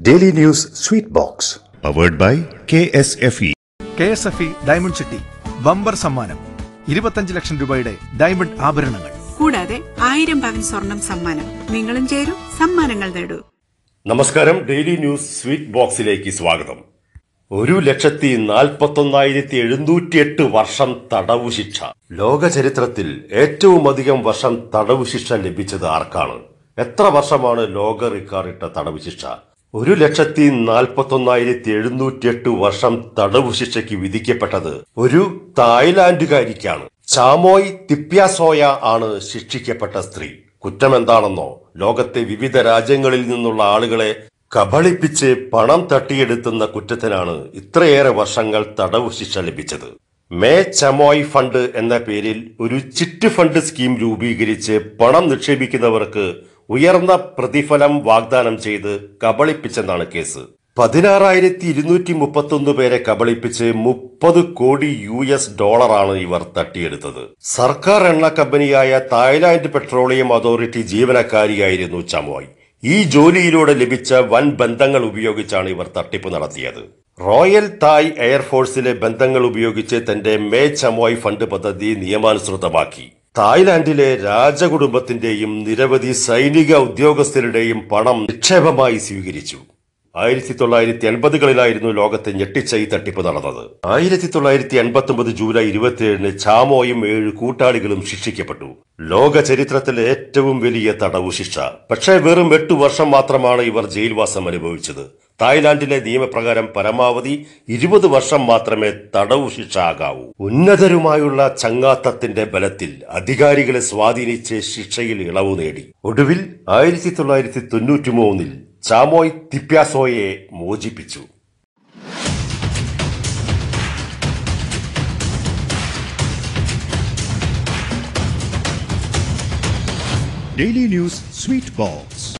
daily news sweet box powered by K S F E K S F E diamond ചിട്ടി bumper സമ്മാനം ഇരുപത്തഞ്ച് ലക്ഷം രൂപയുടെ diamond ആഭരണങ്ങൾ കൂടാതെ ആയിരം പവൻ സ്വർണം സമ്മാനം നിങ്ങളും ചേരൂ സമ്മാനങ്ങൾ നേടൂ നമസ്കാരം ഡെയിലി ന്യൂസ് സ്വീറ്റ് ബോക്സിലേക്ക് സ്വാഗതം ഒരു ലക്ഷത്തി നാൽപ്പത്തൊന്നായിരത്തി എഴുന്നൂറ്റി എട്ട് വർഷം തടവു ശിക്ഷ ലോക ചരിത്രത്തിൽ ഏറ്റവും അധികം വർഷം തടവു ശിക്ഷ ലഭിച്ചത് ആർക്കാണ് എത്ര വർഷമാണ് ലോക റിക്കാർഡിട്ട തടവു ശിക്ഷ ഒരു ലക്ഷത്തി നാൽപ്പത്തൊന്നായിരത്തി എഴുന്നൂറ്റി എട്ട് വർഷം തടവു ശിക്ഷയ്ക്ക് വിധിക്കപ്പെട്ടത് ഒരു തായ്ലാന്റുകാരിക്കാണ് ചാമോയ് തിപ്യാസോയ ആണ് ശിക്ഷിക്കപ്പെട്ട സ്ത്രീ കുറ്റമെന്താണെന്നോ ലോകത്തെ വിവിധ രാജ്യങ്ങളിൽ നിന്നുള്ള ആളുകളെ കബളിപ്പിച്ച് പണം തട്ടിയെടുത്തുന്ന കുറ്റത്തിനാണ് ഇത്രയേറെ വർഷങ്ങൾ തടവു ശിക്ഷ ലഭിച്ചത് മേ ചമോയ് ഫണ്ട് എന്ന പേരിൽ ഒരു ചിറ്റ് ഫണ്ട് സ്കീം രൂപീകരിച്ച് പണം നിക്ഷേപിക്കുന്നവർക്ക് ഉയർന്ന പ്രതിഫലം വാഗ്ദാനം ചെയ്ത് കബളിപ്പിച്ചെന്നാണ് കേസ് പതിനാറായിരത്തി ഇരുന്നൂറ്റി മുപ്പത്തൊന്ന് പേരെ കബളിപ്പിച്ച് മുപ്പത് കോടി യു എസ് ഡോളറാണ് ഇവർ തട്ടിയെടുത്തത് സർക്കാർ എണ്ണ കമ്പനിയായ തായ്ലാന്റ് പെട്രോളിയം അതോറിറ്റി ജീവനക്കാരിയായിരുന്നു ചമോയ് ഈ ജോലിയിലൂടെ ലഭിച്ച വൻ ബന്ധങ്ങൾ ഉപയോഗിച്ചാണ് ഇവർ തട്ടിപ്പ് നടത്തിയത് റോയൽ തായ് എയർഫോഴ്സിലെ ബന്ധങ്ങൾ ഉപയോഗിച്ച് തന്റെ മേ ചമോയ് ഫണ്ട് പദ്ധതി നിയമാനുസൃതമാക്കി തായ്ലാന്റിലെ രാജകുടുംബത്തിന്റെയും നിരവധി സൈനിക ഉദ്യോഗസ്ഥരുടെയും പണം നിക്ഷേപമായി സ്വീകരിച്ചു ആയിരത്തി തൊള്ളായിരത്തി എൺപതുകളിലായിരുന്നു ലോകത്തെ ഞെട്ടിച്ച ഈ തട്ടിപ്പ് നടന്നത് ആയിരത്തി തൊള്ളായിരത്തി എൺപത്തി ഒമ്പത് ജൂലൈ ഇരുപത്തിയേഴിന് ചാമോയും ഏഴ് കൂട്ടാളികളും ശിക്ഷിക്കപ്പെട്ടു ലോക ചരിത്രത്തിലെ ഏറ്റവും വലിയ തടവു ശിക്ഷ പക്ഷേ വെറും എട്ടു വർഷം മാത്രമാണ് ഇവർ ജയിൽവാസം അനുഭവിച്ചത് തായ്ലാന്റിലെ നിയമപ്രകാരം പരമാവധി ഇരുപത് വർഷം മാത്രമേ തടവു ശിക്ഷ ആകാവൂ ഉന്നതരുമായുള്ള ചങ്ങാത്തത്തിന്റെ ബലത്തിൽ അധികാരികളെ സ്വാധീനിച്ച് ശിക്ഷയിൽ ഇളവ് നേടി ഒടുവിൽ ആയിരത്തി തൊള്ളായിരത്തി തൊണ്ണൂറ്റി മൂന്നിൽ ചാമോയ് തിപ്യാസോയെ മോചിപ്പിച്ചു ഡെയിലി ന്യൂസ് സ്വീറ്റ് ബോക്സ്